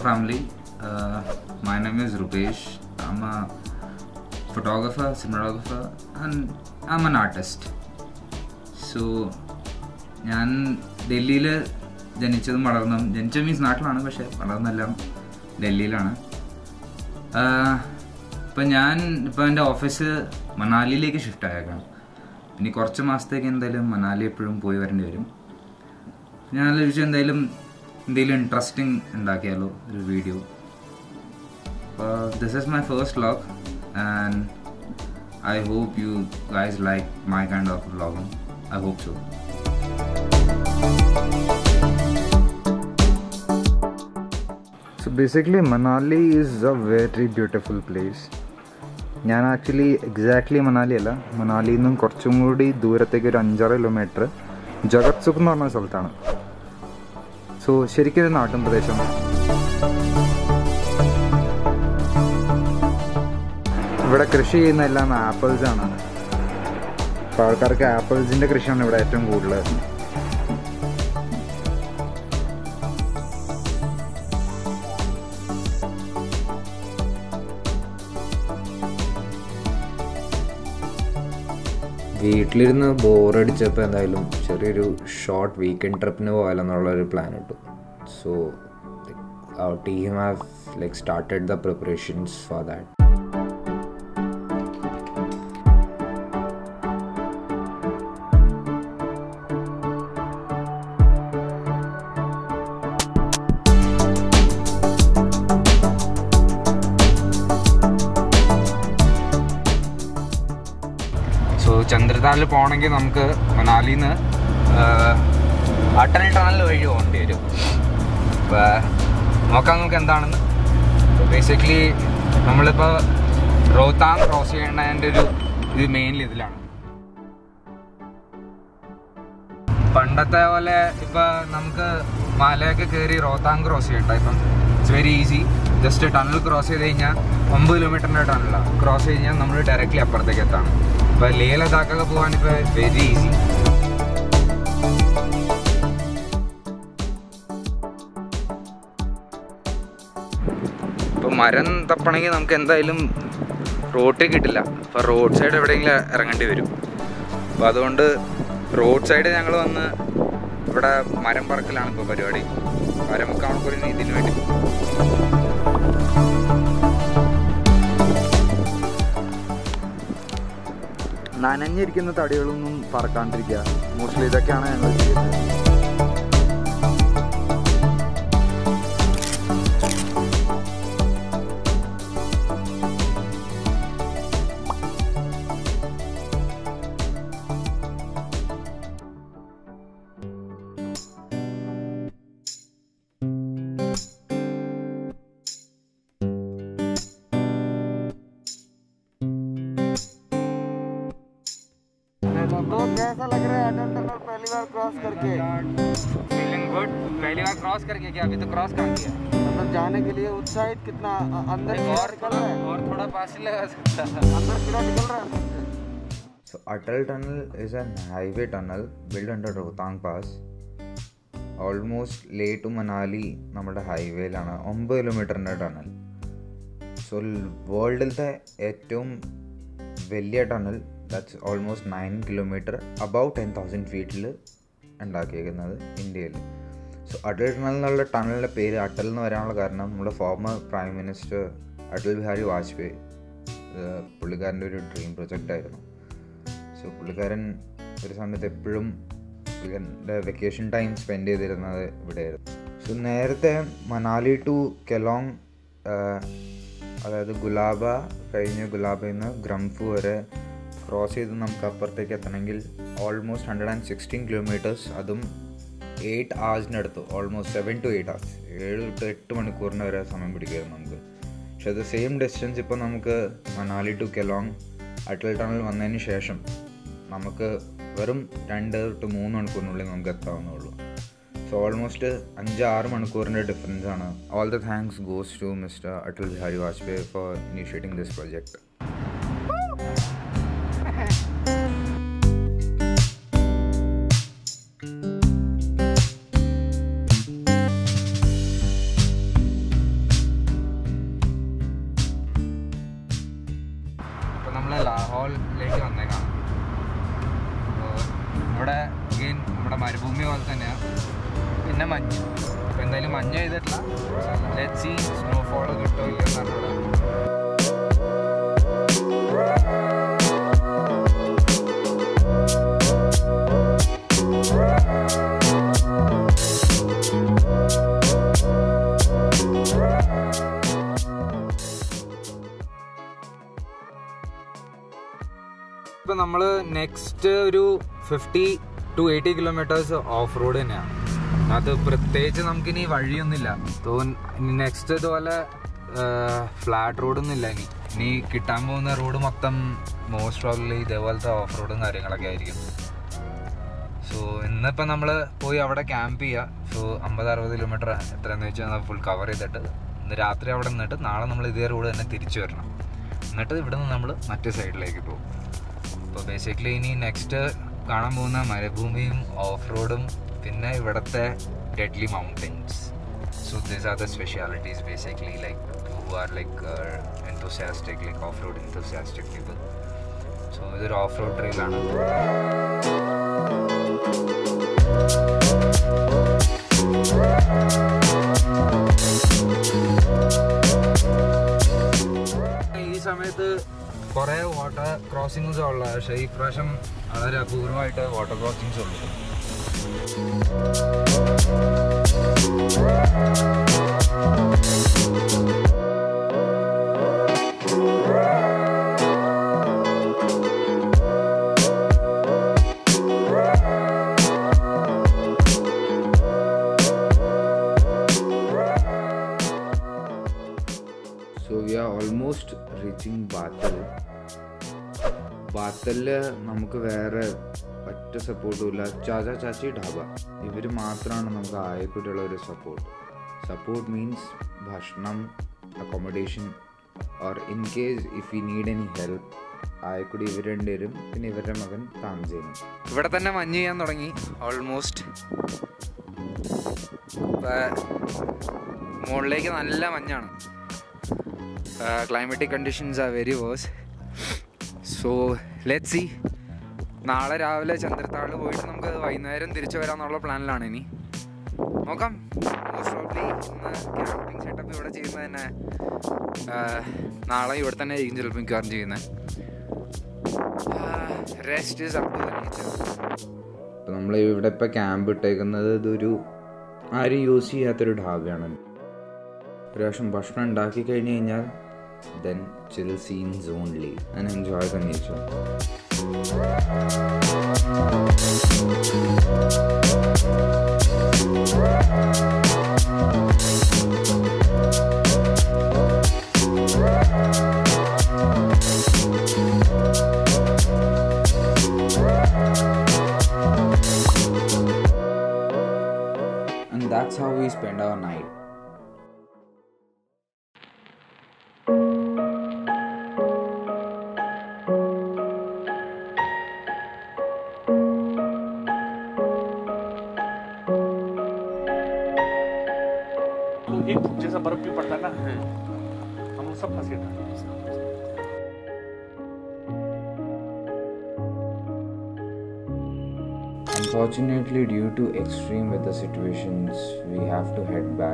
family. Uh, my name is Rupesh. I'm a photographer, cinematographer, and I'm an artist. So ഞാൻ ഡൽഹിയിൽ ജനിച്ചതും വളർന്നതും ജനിച്ച മീൻസ് നാട്ടിലാണ് പക്ഷെ വളർന്നെല്ലാം ഡൽഹിയിലാണ് ഇപ്പം ഞാൻ ഇപ്പം എൻ്റെ ഓഫീസ് മണാലിയിലേക്ക് ഷിഫ്റ്റ് ആയേക്കാം ഇനി കുറച്ച് മാസത്തേക്ക് എന്തായാലും മണാലി എപ്പോഴും പോയി വരേണ്ടി വരും ഞാൻ ആലോചിച്ചു എന്തായാലും എന്തെങ്കിലും ഇൻട്രസ്റ്റിംഗ് ഉണ്ടാക്കിയാലോ ഒരു വീഡിയോ അപ്പോൾ this is my first vlog and I hope you guys like my kind of vlogging I hope so So basically, Manali is a very beautiful place. ഞാൻ ആക്ച്വലി എക്സാക്ട്ലി മണാലി അല്ല മണാലിയിൽ നിന്നും കുറച്ചും കൂടി ദൂരത്തേക്ക് ഒരു അഞ്ചാറ് കിലോമീറ്റർ ജഗത് സുഖ് എന്ന് പറഞ്ഞ സ്ഥലത്താണ് സോ ശരിക്കും ഒരു നാട്ടിൻ പ്രദേശം ഇവിടെ കൃഷി ചെയ്യുന്ന എല്ലാം ആപ്പിൾസ് ആണ് അപ്പോൾ ആൾക്കാർക്ക് ആപ്പിൾസിൻ്റെ കൃഷിയാണ് ഇവിടെ ഏറ്റവും കൂടുതൽ വീട്ടിലിരുന്ന് ബോറടിച്ചപ്പോൾ എന്തായാലും ചെറിയൊരു ഷോർട്ട് വീക്കെൻഡ് ട്രിപ്പിന് പോയാലെന്നുള്ള ഒരു പ്ലാൻ ഇട്ടു so our team have like started the preparations for that so ചന്ദ്രതാലിൽ പോകണമെങ്കിൽ നമുക്ക് മണാലിയിൽ നിന്ന് അട്ടൽ ടണൽ വഴി പോകേണ്ടി വരും അപ്പോൾ നോക്കാം നമുക്ക് എന്താണെന്ന് ബേസിക്കലി നമ്മളിപ്പോൾ റോത്താങ് ക്രോസ് ചെയ്യേണ്ടതിൻ്റെ ഒരു ഇത് മെയിൻലി ഇതിലാണ് പണ്ടത്തെ പോലെ ഇപ്പം നമുക്ക് മലയൊക്കെ കയറി റോത്താങ് ക്രോസ് ചെയ്യണ്ട ഇപ്പം it's very easy just tunnel cross ചെയ്ത് കഴിഞ്ഞാൽ ഒമ്പത് കിലോമീറ്ററിൻ്റെ ടണലാണ് ക്രോസ് ചെയ്ത് കഴിഞ്ഞാൽ നമ്മൾ ഡയറക്റ്റ്ലി അപ്പുറത്തേക്ക് എത്താണ് ഇപ്പോൾ ലേ ലഡാക്കൊക്കെ പോകാൻ ഇപ്പോൾ വെരി ഈസി ഇപ്പോൾ മരം തപ്പണമെങ്കിൽ നമുക്ക് എന്തായാലും റോട്ടിൽ കിട്ടില്ല അപ്പോൾ റോഡ് സൈഡ് എവിടെയെങ്കിലും ഇറങ്ങേണ്ടി വരും അപ്പോൾ അതുകൊണ്ട് റോഡ് സൈഡ് ഞങ്ങൾ വന്ന് ഇവിടെ മരം പറക്കലാണ് ഇപ്പോൾ പരിപാടി മരമൊക്കെ ഒരു ഇതിന് വേണ്ടി നനഞ്ഞിരിക്കുന്ന തടികളൊന്നും പറക്കാണ്ടിരിക്കുക മോസ്റ്റ്ലി ഇതൊക്കെയാണ് ഞങ്ങൾ ചെയ്യുന്നത് तो कैसा लग रहा है अटल टनल पहली बार क्रॉस करके फीलिंग गुड पहली बार क्रॉस करके क्या अभी तो क्रॉस कहाँ किया मतलब जाने के लिए उत्साहित कितना अ- अंदर कीड़ा और निकल रहा है और थोड़ा पास ही लगा सकता अंदर कीड़ा निकल रहा है अंदर से? So Atal Tunnel is a highway tunnel built under Rohtang Pass. Almost Leh to Manali നമ്മുടെ ഹൈവേയിലാണ് ഒമ്പത് കിലോമീറ്ററിൻ്റെ ടണൽ സോ വേൾഡിലത്തെ ഏറ്റവും വലിയ tunnel that's almost nine kilometre about ten thousand ഫീറ്റിൽ ഉണ്ടാക്കിയേക്കുന്നത് ഇന്ത്യയിൽ സോ അടൽ ടണൽ എന്നുള്ള ടണലിൻ്റെ പേര് അടൽ എന്ന് വരാനുള്ള കാരണം നമ്മുടെ former prime minister Atal Bihari Vajpayee ഇത് പുള്ളിക്കാരൻ്റെ ഒരു ഡ്രീം പ്രൊജക്റ്റ് ആയിരുന്നു സോ പുള്ളിക്കാരൻ ഒരു സമയത്ത് എപ്പോഴും പുള്ളിക്കാരൻ്റെ വെക്കേഷൻ ടൈം സ്പെൻഡ് ചെയ്തിരുന്നത് ഇവിടെയായിരുന്നു സോ നേരത്തെ മണാലി ടു കെലോങ് അതായത് ഗുലാബ കഴിഞ്ഞ് ഗുലാബയിൽ നിന്ന് ഗ്രംഫു വരെ ക്രോസ് ചെയ്ത് നമുക്ക് അപ്പുറത്തേക്ക് എത്തണമെങ്കിൽ almost hundred and sixteen kilometres അതും എയ്റ്റ് ആവേഴ്സിനടുത്ത് almost seven to eight hours ഏഴ് തൊട്ട് എട്ട് മണിക്കൂറിന് വരെ സമയം പിടിക്കുമായിരുന്നു നമുക്ക് പക്ഷെ അത് സെയിം ഡിസ്റ്റൻസ് ഇപ്പോൾ നമുക്ക് മണാലി ടു കെലോങ് അട്ടൽ ടണൽ വന്നതിന് ശേഷം നമുക്ക് വെറും രണ്ട് ടു മൂന്ന് മണിക്കൂറിനുള്ളിൽ നമുക്ക് എത്താവുന്നുള്ളൂ സോ ഓൾമോസ്റ്റ് അഞ്ച് ആറ് മണിക്കൂറിൻ്റെ ഡിഫറൻസ് ആണ് all the thanks goes to mister Atal Bihari Vajpayee for initiating this project നമ്മൾ ലാഹോറിലേക്ക് വന്നേക്കാം അപ്പോൾ ഇവിടെ again നമ്മുടെ മരുഭൂമി പോലെ തന്നെയാണ് പിന്നെ മഞ്ഞ് അപ്പോൾ എന്തായാലും മഞ്ഞ് ചെയ്തിട്ടില്ല ലെറ്റ് സി സ്നോഫോൾ കിട്ടോ ഇല്ലെന്ന് അറിഞ്ഞൂടാ ഇപ്പം നമ്മൾ നെക്സ്റ്റ് ഒരു fifty to eighty kilometres off road തന്നെയാണ് അത് പ്രത്യേകിച്ച് നമുക്കിനി വഴിയൊന്നുമില്ല തോ നെക്സ്റ്റ് ഇതുപോലെ ഫ്ലാറ്റ് റോഡൊന്നും ഇല്ല ഇനി ഇനി കിട്ടാൻ പോകുന്ന റോഡ് മൊത്തം മോസ്റ്റ് പ്രോബ്ലി ഇതേപോലത്തെ ഓഫ് റോഡും കാര്യങ്ങളൊക്കെ ആയിരിക്കും സോ ഇന്നിപ്പോൾ നമ്മൾ പോയി അവിടെ ക്യാമ്പ് ചെയ്യുക സോ അമ്പത് അറുപത് കിലോമീറ്റർ എത്രയെന്ന് വെച്ചാൽ ഫുൾ കവർ ചെയ്തിട്ട് ഇന്ന് രാത്രി അവിടെ നിന്നിട്ട് നാളെ നമ്മൾ ഇതേ റോഡ് തന്നെ തിരിച്ചു വരണം എന്നിട്ട് ഇവിടെ നിന്ന് നമ്മൾ മറ്റേ സൈഡിലേക്ക് പോകും അപ്പോൾ ബേസിക്കലി ഇനി നെക്സ്റ്റ് കാണാൻ പോകുന്ന മരുഭൂമിയും ഓഫ് റോഡും പിന്നെ ഇവിടുത്തെ deadly mountains so these are the specialities basically like who are like enthusiastic like off road enthusiastic people so ഇതൊരു ഓഫ് റോഡ് ട്രെയിലാണ് ഈ സമയത്ത് കുറേ വാട്ടർ ക്രോസിങ്സ് ഉള്ള പക്ഷേ ഈ പ്രാവശ്യം വളരെ അപൂർവമായിട്ട് വാട്ടർ ക്രോസിങ്സ് ഉള്ളു so we are almost reaching Batal ബാത്തലില് നമുക്ക് വേറെ ഒറ്റ സപ്പോർട്ടും ഇല്ല ചാചാ ചാച്ചി ഢാബ ഇവർ മാത്രമാണ് നമുക്ക് ആയക്കുട്ടിയുള്ള ഒരു സപ്പോർട്ട് സപ്പോർട്ട് മീൻസ് ഭക്ഷണം accommodation or in case if you need any help ആയക്കുടി ഇവർ രണ്ടുപേരും പിന്നെ ഇവരുടെ മകൻ താമസിക്കുന്നു ഇവിടെ തന്നെ മഞ്ഞ് ചെയ്യാൻ തുടങ്ങി ഓൾമോസ്റ്റ് മുകളിലേക്ക് നല്ല മഞ്ഞാണ് climatic conditions are very worse so let see നാളെ രാവിലെ ചന്ദ്രത്താളിൽ പോയിട്ട് നമുക്ക് വൈകുന്നേരം തിരിച്ചു വരാമെന്നുള്ള പ്ലാനിലാണ് ഇനി നോക്കാം മോസ്റ്റ് പ്രോബ്ലി ഇന്ന് ക്യാമ്പിംഗ് സെറ്റപ്പ് ഇവിടെ ചെയ്യുന്നത് തന്നെ ആ, നാളെ ഇവിടെ തന്നെ ആയിരിക്കും ചിലപ്പോൾ മിക്കവാറും ചെയ്യുന്നത് rest is up to the nature അപ്പോൾ നമ്മൾ ഇവിടെ ഇപ്പോൾ ക്യാമ്പ് ഇട്ടേക്കുന്നത് ഇതൊരു ആരും യൂസ് ചെയ്യാത്തൊരു ഢാബയാണ് ഒരു പ്രാവശ്യം ഭക്ഷണം ഉണ്ടാക്കി കഴിഞ്ഞ് കഴിഞ്ഞാൽ then chill scenes only and enjoy the nature and that's how we spend our night एक फुट जैसा बर्फ भी पड़ता है ना हम लोग सब फंस गए थे Unfortunately, due to extreme weather situations, we have to head back.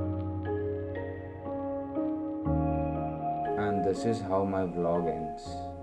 And this is how my vlog ends.